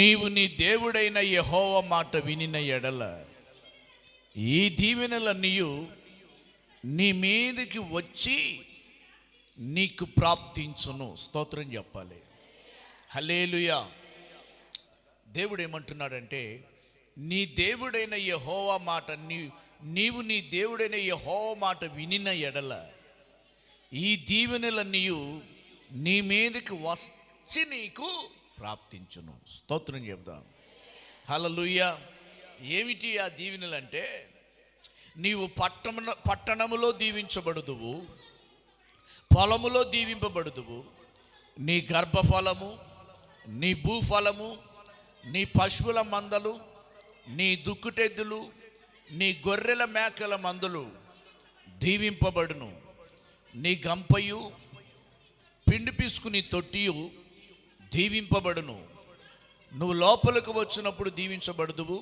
నీవు నీ దేవుడైన యెహోవా మాట వినిన ఎడల ఈ దీవెనలన్నీయు నీ మీదకి వచ్చి నీకు ప్రాప్తించును స్తోత్రం చెప్పాలి హలేలుయా దేవుడు ఏమంటున్నాడంటే నీ దేవుడైన యెహోవా మాట నీ నీవు నీ దేవుడైన యెహోవా మాట వినిన ఎడల ఈ దీవెనలన్నీయు నీ మీదకి వచ్చి నీకు ప్రాప్తించును స్తోత్రం చెప్దాం హలలుయ్య ఏమిటి ఆ దీవెనలు అంటే నీవు పట్టణ పట్టణములో దీవించబడుదువు పొలములో దీవింపబడుదువు నీ గర్భఫలము నీ భూఫలము నీ పశువుల మందలు నీ దుక్కుటెద్దులు నీ గొర్రెల మేకల మందులు దీవింపబడును నీ గంపయు పిండి పిసుకుని తొట్టియు దీవింపబడును నువ్వు లోపలికి వచ్చినప్పుడు దీవించబడుదువు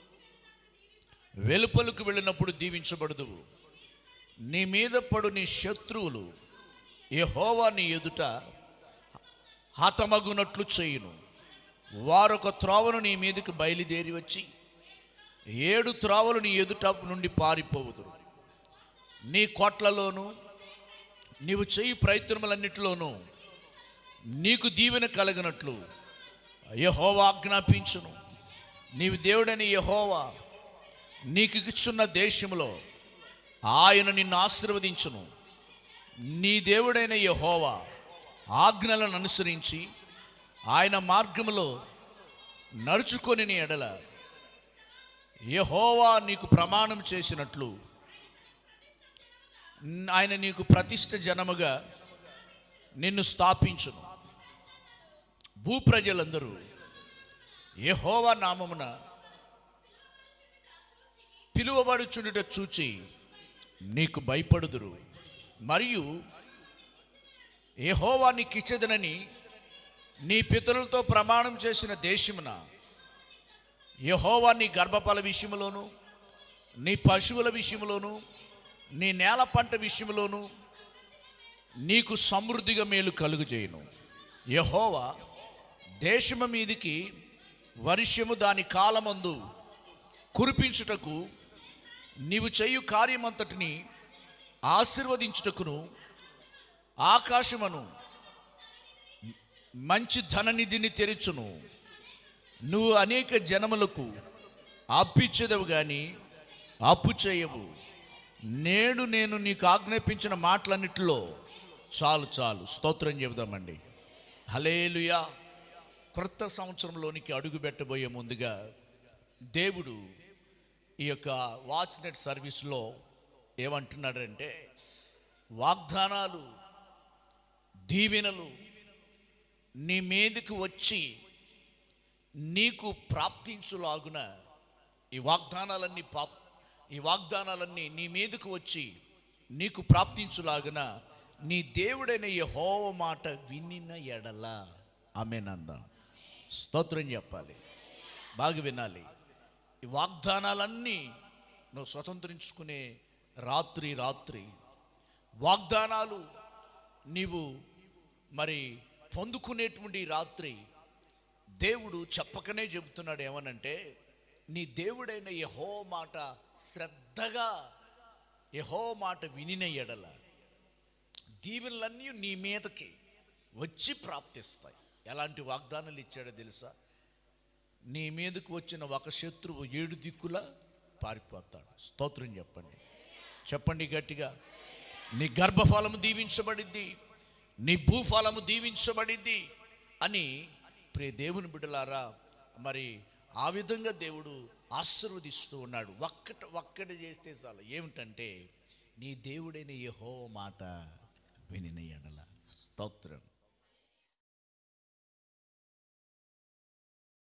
వెలుపలకు వెళ్ళినప్పుడు దీవించబడుదువు నీ మీద పడు నీ శత్రువులు యెహోవా నీ ఎదుట హతమగునట్లు చేయును వారొక త్రోవను నీ మీదకి బయలుదేరి వచ్చి ఏడు త్రోవలు నీ ఎదుట నుండి పారిపోవుదురు నీ కోట్లలోను నీవు చేయి ప్రయత్నములన్నిటిలోనూ నీకు దీవెన కలగనట్లు యహోవా ఆజ్ఞాపించును నీవు దేవుడని యహోవా నీకు ఇచ్చున్న దేశంలో ఆయన నిన్ను ఆశీర్వదించును నీ దేవుడైన యహోవా ఆజ్ఞలను అనుసరించి ఆయన మార్గములో నడుచుకొని నీ ఎడల యహోవా నీకు ప్రమాణం చేసినట్లు ఆయన నీకు ప్రతిష్ట జనముగా నిన్ను స్థాపించును భూప్రజలందరూ యెహోవా నామమున పిలువబడుచుండుట చూచి నీకు భయపడుదురు మరియు యెహోవా నీకు ఇచ్చేదనని నీ పితరులతో ప్రమాణం చేసిన దేశమున యెహోవా నీ గర్భఫల విషయంలోను నీ పశువుల విషయంలోను నీ నేల పంట విషయంలోను నీకు సమృద్ధిగా మేలు కలుగు చేయను యహోవా దేశము మీదికి వర్షము దాని కాలమందు కురిపించుటకు నీవు చేయు కార్యమంతటిని ఆశీర్వదించుటకును ఆకాశమును మంచి ధననిధిని తెరుచును నువ్వు అనేక జనములకు అప్పిచ్చేదవు కానీ అప్పు చేయవు నేడు నేను నీకు ఆజ్ఞాపించిన మాటలన్నిటిలో చాలు చాలు స్తోత్రం చెబుదామండి హలేలుయా క్రొత్త సంవత్సరంలోనికి అడుగు పెట్టబోయే ముందుగా దేవుడు ఈ యొక్క వాచ్ నెట్ సర్వీస్లో ఏమంటున్నాడంటే వాగ్దానాలు దీవెనలు నీ మీదకి వచ్చి నీకు ప్రాప్తించులాగున ఈ వాగ్దానాలన్నీ పా ఈ వాగ్దానాలన్నీ నీ మీదకు వచ్చి నీకు ప్రాప్తించులాగున నీ దేవుడైన యెహోవ మాట వినిన ఎడల ఆమెనందాం స్తోత్రం చెప్పాలి బాగా వినాలి ఈ వాగ్దానాలన్నీ నువ్వు స్వతంత్రించుకునే రాత్రి రాత్రి వాగ్దానాలు నీవు మరి పొందుకునేటువంటి రాత్రి దేవుడు చెప్పకనే చెబుతున్నాడు ఏమనంటే నీ దేవుడైన యహో మాట శ్రద్ధగా యహో మాట వినిన ఎడల దీవెనలన్నీ నీ మీదకి వచ్చి ప్రాప్తిస్తాయి ఎలాంటి వాగ్దానాలు ఇచ్చాడో తెలుసా నీ మీదకు వచ్చిన ఒక శత్రువు ఏడు దిక్కుల పారిపోతాడు స్తోత్రం చెప్పండి చెప్పండి గట్టిగా నీ గర్భఫలము దీవించబడిద్ది నీ భూఫలము దీవించబడిద్ది అని ప్రియ దేవుని బిడ్డలారా మరి ఆ విధంగా దేవుడు ఆశీర్వదిస్తూ ఉన్నాడు ఒక్కట ఒక్కటి చేస్తే చాలు ఏమిటంటే నీ దేవుడైన యెహోవా మాట వినిన ఎడల స్తోత్రం